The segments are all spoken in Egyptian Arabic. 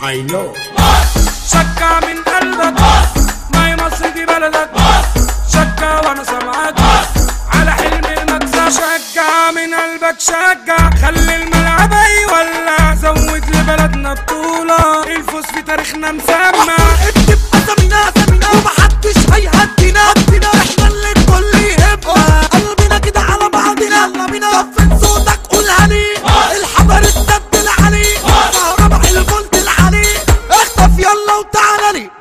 I know شكا من قلبك ما هي مصر دي بلدك شكا وانا سامعك على حلم المكسب شكا من قلبك شكا خلي الملعب يولع زود لبلدنا بطولة الفوز في تاريخنا مسمى اكتب اسامينا اسامينا ومحدش هيهدينا هدينا احنا اللي الكل يهمنا قلبنا كده على بعضنا يلا بينا طفي صوتك قولها لي الحجر السد العلي كهرباء الفولت العلي اخطف يلا وتعالى لي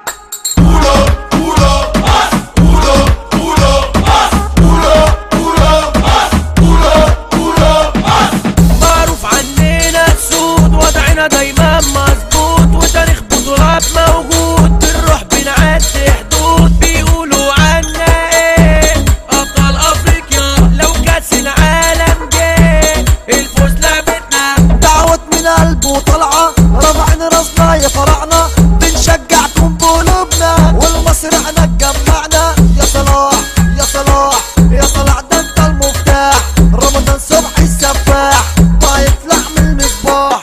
معروف عننا السود وضعنا دايما مظبوط وتاريخ بطولات موجود بنروح بنعدي حدود بيقولوا عنا ايه ابطال افريقيا لو كاس العالم جه الفوز لعبتنا دعوة من قلبه طالعة رفعنا راسنا يا فرعنا بنشجعكم بقلوبنا والمصر احنا اتجمعنا يا صلاح يا صلاح يا صلاح ده انت المفتاح رمضان صبحي السفاح ما يطلع من المصباح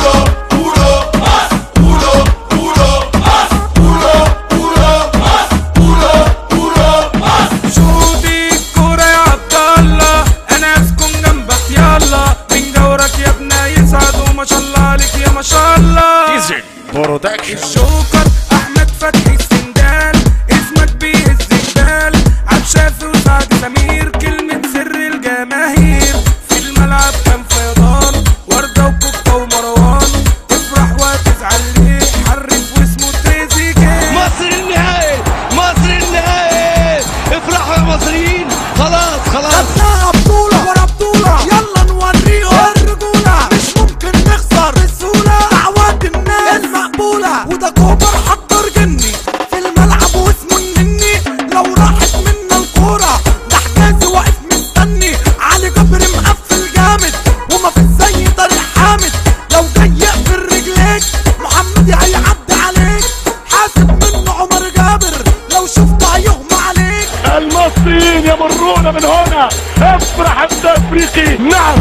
شوطي الكورة يا عبد الله انا اسكن جنبك يلا من جورك يا ابني يسعد وما شاء الله عليك يا ما شاء الله Easy Production الجوكر احمد فتحي السندال اسمك بيهز الجبال عبد شافي وسعد سمير كلمة سر الجماهير في الملعب كان فيضان وردة وكوكا ومروان تفرح وتزعل ليه حرف واسمه تريزيجيه مصر النهائي مصر النهائي افرحوا يا مصريين خلاص خلاص خدناها بطولة ورا بطولة يلا نوريهم الرجولة مش ممكن نخسر بسهولة دعوات الناس المقبولة وده كوبر حضر جني في الملعب واسمه النني لو راحت منا الكورة ده حجازي واقف مستني علي جبر مقفل جامد وما في زي طارق حامد لو جاي يقفل رجليك محمد هيعدي عليك حاسب منه عمر جابر لو شفته هيغمى عليك المصريين يمرون من هنا افرح انت افريقي نعم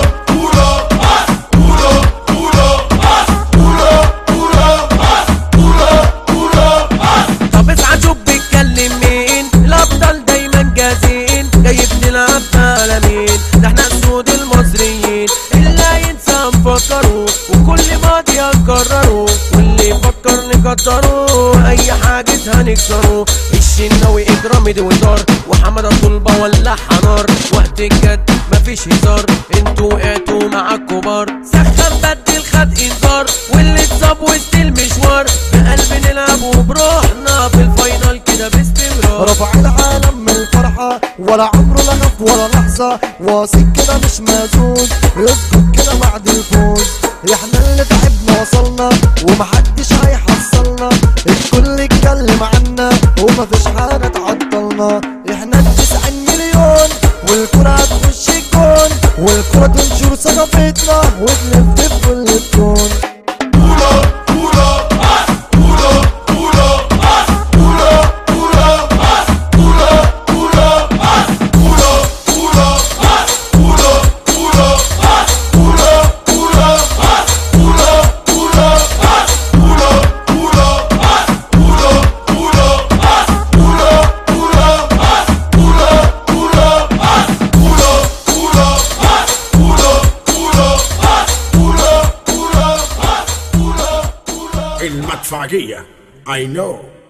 طب اسعى شوف بيتكلم مين الابطال دايما جاهزين جاي بنلعب على مين ده احنا السود المصريين اللي ينسى نفكروا وكل ماضي نكرره واللي يفكر نقدره اي حاجز هنكسره الشناوي اجرامي دي وزار وحمد طلبة ولا حنار وقت الجد مفيش هزار انتوا وقعتوا مع الكبار سخن بدل خد انذار واللي اتصاب وسط المشوار بقلب نلعب وبروحنا في الفاينل كده باستمرار رفع العالم من الفرحة ولا عمره لا خف ولا لحظة واثق كده مش مهزوز يسكت كده بعد الفوز احنا اللي تعبنا وصلنا ومحدش هيحصلنا الكل اتكلم عنا ومفيش حاجة تعطلنا احنا التسعين مليون والكرة هتخش الجون والكرة تنشر ثقافتنا وتلف في كل الكون المدفعجية I know